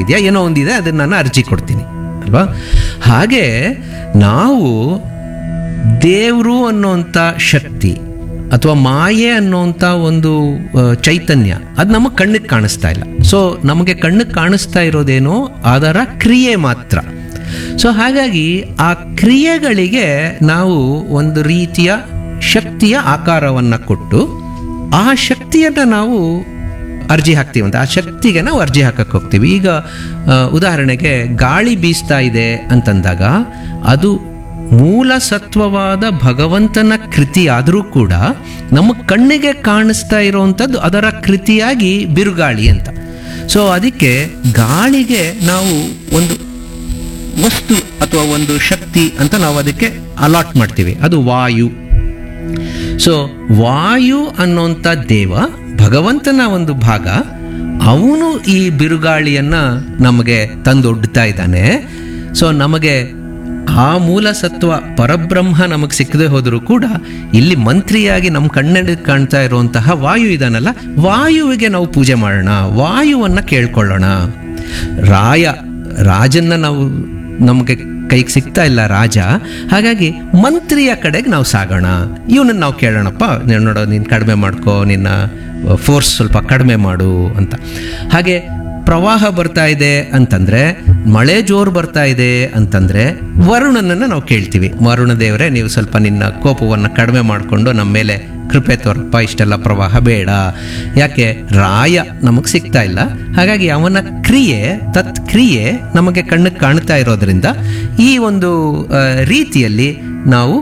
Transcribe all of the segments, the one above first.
ಹೋಗಿದೆಯಾ ಏನೋ ಒಂದಿದೆ ಅದನ್ನು ನಾನು ಅರ್ಜಿ ಕೊಡ್ತೀನಿ ಅಲ್ವಾ ಹಾಗೆ ನಾವು ದೇವರು ಅನ್ನೋಂಥ ಶಕ್ತಿ ಅಥವಾ ಮಾಯೆ ಅನ್ನೋಂಥ ಒಂದು ಆ, ಚೈತನ್ಯ ಅದು ನಮಗೆ ಕಣ್ಣಿಗೆ ಕಾಣಿಸ್ತಾ ಇಲ್ಲ ಸೊ ನಮಗೆ ಕಣ್ಣಿಗೆ ಕಾಣಿಸ್ತಾ ಇರೋದೇನೋ ಅದರ ಕ್ರಿಯೆ ಮಾತ್ರ ಸೊ ಹಾಗಾಗಿ ಆ ಕ್ರಿಯೆಗಳಿಗೆ ನಾವು ಒಂದು ರೀತಿಯ ಶಕ್ತಿಯ ಆಕಾರವನ್ನು ಕೊಟ್ಟು ಆ ಶಕ್ತಿಯನ್ನು ನಾವು ಅರ್ಜಿ ಹಾಕ್ತೀವಿ ಅಂತ ಆ ಶಕ್ತಿಗೆ ನಾವು ಅರ್ಜಿ ಹಾಕಕ್ಕೆ ಹೋಗ್ತೀವಿ ಈಗ ಆ, ಉದಾಹರಣೆಗೆ ಗಾಳಿ ಬೀಸ್ತಾ ಇದೆ ಅಂತಂದಾಗ ಅದು ಮೂಲ ಸತ್ವವಾದ ಭಗವಂತನ ಕೃತಿ ಆದರೂ ಕೂಡ ನಮ್ಮ ಕಣ್ಣಿಗೆ ಕಾಣಿಸ್ತಾ ಇರುವಂಥದ್ದು ಅದರ ಕೃತಿಯಾಗಿ ಬಿರುಗಾಳಿ ಅಂತ ಸೊ ಅದಕ್ಕೆ ಗಾಳಿಗೆ ನಾವು ಒಂದು ವಸ್ತು ಅಥವಾ ಒಂದು ಶಕ್ತಿ ಅಂತ ನಾವು ಅದಕ್ಕೆ ಅಲಾಟ್ ಮಾಡ್ತೀವಿ ಅದು ವಾಯು ಸೊ ವಾಯು ಅನ್ನೋಂಥ ದೇವ ಭಗವಂತನ ಒಂದು ಭಾಗ ಅವನು ಈ ಬಿರುಗಾಳಿಯನ್ನ ನಮಗೆ ತಂದೊಡ್ತಾ ಇದ್ದಾನೆ ಸೊ ನಮಗೆ ಆ ಮೂಲ ಸತ್ವ ಪರಬ್ರಹ್ಮ ನಮಗೆ ಸಿಕ್ಕದೆ ಹೋದರೂ ಕೂಡ ಇಲ್ಲಿ ಮಂತ್ರಿಯಾಗಿ ನಮ್ಮ ಕಣ್ಣಲ್ಲಿ ಕಾಣ್ತಾ ಇರುವಂತಹ ವಾಯು ಇದಾನಲ್ಲ ವಾಯುವಿಗೆ ನಾವು ಪೂಜೆ ಮಾಡೋಣ ವಾಯುವನ್ನ ಕೇಳ್ಕೊಳ್ಳೋಣ ರಾಯ ರಾಜನ್ನ ನಾವು ನಮಗೆ ಕೈಗೆ ಸಿಗ್ತಾ ಇಲ್ಲ ರಾಜ ಹಾಗಾಗಿ ಮಂತ್ರಿಯ ಕಡೆಗೆ ನಾವು ಸಾಗೋಣ ಇವನನ್ನು ನಾವು ಕೇಳೋಣಪ್ಪ ನೀನು ನೋಡೋ ನೀನು ಕಡಿಮೆ ಮಾಡ್ಕೋ ನಿನ್ನ ಫೋರ್ಸ್ ಸ್ವಲ್ಪ ಕಡಿಮೆ ಮಾಡು ಅಂತ ಹಾಗೆ ಪ್ರವಾಹ ಬರ್ತಾ ಇದೆ ಅಂತಂದ್ರೆ ಮಳೆ ಜೋರು ಬರ್ತಾ ಇದೆ ಅಂತಂದ್ರೆ ವರುಣನನ್ನು ನಾವು ಕೇಳ್ತೀವಿ ವರುಣ ದೇವರೇ ನೀವು ಸ್ವಲ್ಪ ನಿನ್ನ ಕೋಪವನ್ನು ಕಡಿಮೆ ಮಾಡಿಕೊಂಡು ನಮ್ಮ ಮೇಲೆ ಕೃಪೆ ತೋರಪ್ಪ ಇಷ್ಟೆಲ್ಲ ಪ್ರವಾಹ ಬೇಡ ಯಾಕೆ ರಾಯ ನಮಗೆ ಸಿಗ್ತಾ ಇಲ್ಲ ಹಾಗಾಗಿ ಅವನ ಕ್ರಿಯೆ ತತ್ ಕ್ರಿಯೆ ನಮಗೆ ಕಣ್ಣಿಗೆ ಕಾಣ್ತಾ ಇರೋದ್ರಿಂದ ಈ ಒಂದು ಆ, ರೀತಿಯಲ್ಲಿ ನಾವು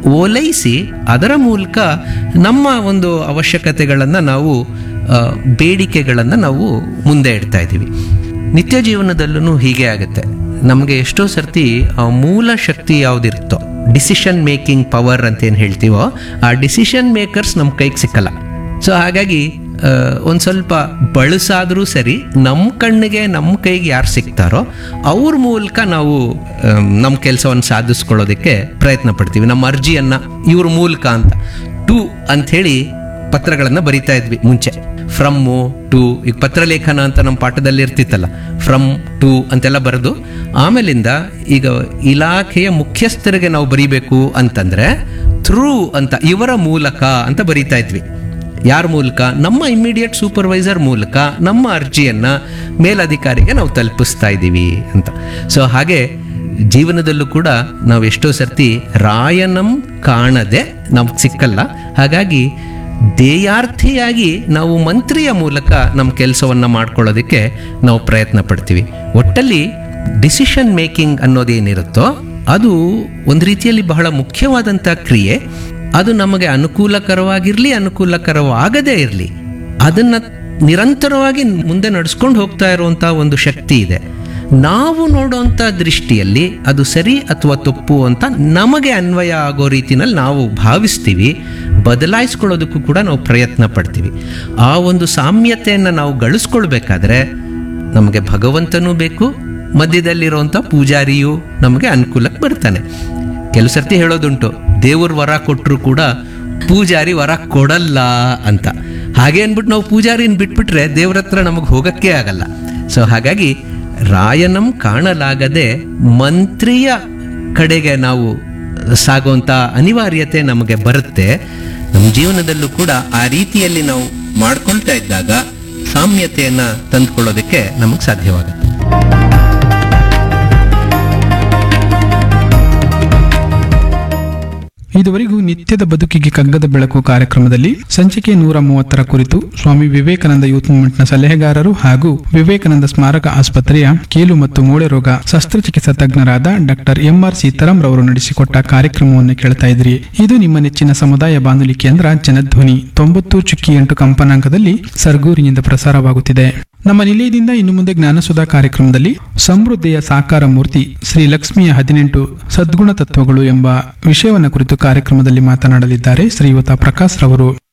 ಓಲೈಸಿ ಅದರ ಮೂಲಕ ನಮ್ಮ ಒಂದು ಅವಶ್ಯಕತೆಗಳನ್ನು ನಾವು ಆ, ಬೇಡಿಕೆಗಳನ್ನು ನಾವು ಮುಂದೆ ಇಡ್ತಾ ಇದ್ದೀವಿ ನಿತ್ಯ ಜೀವನದಲ್ಲೂ ಹೀಗೆ ಆಗುತ್ತೆ ನಮಗೆ ಎಷ್ಟೋ ಸರ್ತಿ ಆ ಮೂಲ ಶಕ್ತಿ ಯಾವುದಿರುತ್ತೋ ಡಿಸಿಷನ್ ಮೇಕಿಂಗ್ ಪವರ್ ಅಂತ ಏನು ಹೇಳ್ತೀವೋ ಆ ಡಿಸಿಷನ್ ಮೇಕರ್ಸ್ ನಮ್ಮ ಕೈಗೆ ಸಿಕ್ಕಲ್ಲ ಸೊ ಹಾಗಾಗಿ ಒಂದು ಸ್ವಲ್ಪ ಬಳಸಾದರೂ ಸರಿ ನಮ್ಮ ಕಣ್ಣಿಗೆ ನಮ್ಮ ಕೈಗೆ ಯಾರು ಸಿಗ್ತಾರೋ ಅವ್ರ ಮೂಲಕ ನಾವು ನಮ್ಮ ಕೆಲಸವನ್ನು ಸಾಧಿಸ್ಕೊಳ್ಳೋದಕ್ಕೆ ಪ್ರಯತ್ನ ಪಡ್ತೀವಿ ನಮ್ಮ ಅರ್ಜಿಯನ್ನು ಇವ್ರ ಮೂಲಕ ಅಂತ ಟು ಅಂಥೇಳಿ ಪತ್ರಗಳನ್ನು ಬರಿತಾ ಇದ್ವಿ ಮುಂಚೆ ಫ್ರಮ್ಮು ಟು ಈಗ ಪತ್ರಲೇಖನ ಅಂತ ನಮ್ಮ ಪಾಠದಲ್ಲಿ ಇರ್ತಿತ್ತಲ್ಲ ಫ್ರಮ್ ಟು ಅಂತೆಲ್ಲ ಬರೆದು ಆಮೇಲಿಂದ ಈಗ ಇಲಾಖೆಯ ಮುಖ್ಯಸ್ಥರಿಗೆ ನಾವು ಬರೀಬೇಕು ಅಂತಂದ್ರೆ ಥ್ರೂ ಅಂತ ಇವರ ಮೂಲಕ ಅಂತ ಬರೀತಾ ಇದ್ವಿ ಯಾರ ಮೂಲಕ ನಮ್ಮ ಇಮ್ಮಿಡಿಯೇಟ್ ಸೂಪರ್ವೈಸರ್ ಮೂಲಕ ನಮ್ಮ ಅರ್ಜಿಯನ್ನ ಮೇಲಧಿಕಾರಿಗೆ ನಾವು ತಲುಪಿಸ್ತಾ ಇದ್ದೀವಿ ಅಂತ ಸೊ ಹಾಗೆ ಜೀವನದಲ್ಲೂ ಕೂಡ ನಾವು ಎಷ್ಟೋ ಸರ್ತಿ ರಾಯನಂ ಕಾಣದೆ ನಮ್ಗೆ ಸಿಕ್ಕಲ್ಲ ಹಾಗಾಗಿ ದೇಯಾರ್ಥಿಯಾಗಿ ನಾವು ಮಂತ್ರಿಯ ಮೂಲಕ ನಮ್ಮ ಕೆಲಸವನ್ನು ಮಾಡ್ಕೊಳ್ಳೋದಕ್ಕೆ ನಾವು ಪ್ರಯತ್ನ ಪಡ್ತೀವಿ ಒಟ್ಟಲ್ಲಿ ಡಿಸಿಷನ್ ಮೇಕಿಂಗ್ ಅನ್ನೋದೇನಿರುತ್ತೋ ಅದು ಒಂದು ರೀತಿಯಲ್ಲಿ ಬಹಳ ಮುಖ್ಯವಾದಂಥ ಕ್ರಿಯೆ ಅದು ನಮಗೆ ಅನುಕೂಲಕರವಾಗಿರಲಿ ಅನುಕೂಲಕರವಾಗದೇ ಇರಲಿ ಅದನ್ನು ನಿರಂತರವಾಗಿ ಮುಂದೆ ನಡೆಸ್ಕೊಂಡು ಹೋಗ್ತಾ ಇರುವಂಥ ಒಂದು ಶಕ್ತಿ ಇದೆ ನಾವು ನೋಡುವಂಥ ದೃಷ್ಟಿಯಲ್ಲಿ ಅದು ಸರಿ ಅಥವಾ ತಪ್ಪು ಅಂತ ನಮಗೆ ಅನ್ವಯ ಆಗೋ ರೀತಿನಲ್ಲಿ ನಾವು ಭಾವಿಸ್ತೀವಿ ಬದಲಾಯಿಸ್ಕೊಳ್ಳೋದಕ್ಕೂ ಕೂಡ ನಾವು ಪ್ರಯತ್ನ ಪಡ್ತೀವಿ ಆ ಒಂದು ಸಾಮ್ಯತೆಯನ್ನು ನಾವು ಗಳಿಸ್ಕೊಳ್ಬೇಕಾದ್ರೆ ನಮಗೆ ಭಗವಂತನೂ ಬೇಕು ಮಧ್ಯದಲ್ಲಿರುವಂಥ ಪೂಜಾರಿಯು ನಮಗೆ ಅನುಕೂಲಕ್ಕೆ ಬರ್ತಾನೆ ಕೆಲವು ಸರ್ತಿ ಹೇಳೋದುಂಟು ದೇವ್ರ ವರ ಕೊಟ್ಟರು ಕೂಡ ಪೂಜಾರಿ ವರ ಕೊಡಲ್ಲ ಅಂತ ಹಾಗೆ ಅಂದ್ಬಿಟ್ಟು ನಾವು ಪೂಜಾರಿನ ಬಿಟ್ಬಿಟ್ರೆ ದೇವ್ರ ಹತ್ರ ನಮಗೆ ಹೋಗಕ್ಕೆ ಆಗಲ್ಲ ಸೊ ಹಾಗಾಗಿ ರಾಯನಂ ಕಾಣಲಾಗದೆ ಮಂತ್ರಿಯ ಕಡೆಗೆ ನಾವು ಸಾಗುವಂಥ ಅನಿವಾರ್ಯತೆ ನಮಗೆ ಬರುತ್ತೆ ನಮ್ಮ ಜೀವನದಲ್ಲೂ ಕೂಡ ಆ ರೀತಿಯಲ್ಲಿ ನಾವು ಮಾಡ್ಕೊಳ್ತಾ ಇದ್ದಾಗ ಸಾಮ್ಯತೆಯನ್ನು ತಂದುಕೊಳ್ಳೋದಕ್ಕೆ ನಮಗೆ ಸಾಧ್ಯವಾಗುತ್ತೆ ಇದುವರೆಗೂ ನಿತ್ಯದ ಬದುಕಿಗೆ ಕಗ್ಗದ ಬೆಳಕು ಕಾರ್ಯಕ್ರಮದಲ್ಲಿ ಸಂಚಿಕೆ ನೂರ ಮೂವತ್ತರ ಕುರಿತು ಸ್ವಾಮಿ ವಿವೇಕಾನಂದ ಯೂತ್ ಮೂವ್ಮೆಂಟ್ನ ಸಲಹೆಗಾರರು ಹಾಗೂ ವಿವೇಕಾನಂದ ಸ್ಮಾರಕ ಆಸ್ಪತ್ರೆಯ ಕೀಲು ಮತ್ತು ಮೂಳೆ ರೋಗ ಶಸ್ತ್ರಚಿಕಿತ್ಸಾ ತಜ್ಞರಾದ ಡಾಕ್ಟರ್ ಎಂಆರ್ ಸೀತಾರಾಮ್ ರವರು ನಡೆಸಿಕೊಟ್ಟ ಕಾರ್ಯಕ್ರಮವನ್ನು ಕೇಳ್ತಾ ಇದ್ರಿ ಇದು ನಿಮ್ಮ ನೆಚ್ಚಿನ ಸಮುದಾಯ ಬಾನುಲಿ ಕೇಂದ್ರ ಜನಧ್ವನಿ ತೊಂಬತ್ತು ಚುಕ್ಕಿ ಎಂಟು ಕಂಪನಾಂಕದಲ್ಲಿ ಸರ್ಗೂರಿನಿಂದ ಪ್ರಸಾರವಾಗುತ್ತಿದೆ ನಮ್ಮ ನಿಲಯದಿಂದ ಇನ್ನು ಮುಂದೆ ಜ್ಞಾನಸುಧಾ ಕಾರ್ಯಕ್ರಮದಲ್ಲಿ ಸಮೃದ್ಧಿಯ ಸಾಕಾರ ಮೂರ್ತಿ ಶ್ರೀ ಲಕ್ಷ್ಮಿಯ ಹದಿನೆಂಟು ಸದ್ಗುಣ ತತ್ವಗಳು ಎಂಬ ವಿಷಯವನ್ನು ಕುರಿತು ಕಾರ್ಯಕ್ರಮದಲ್ಲಿ ಮಾತನಾಡಲಿದ್ದಾರೆ ಶ್ರೀಯುತ ಪ್ರಕಾಶ್ ರವರು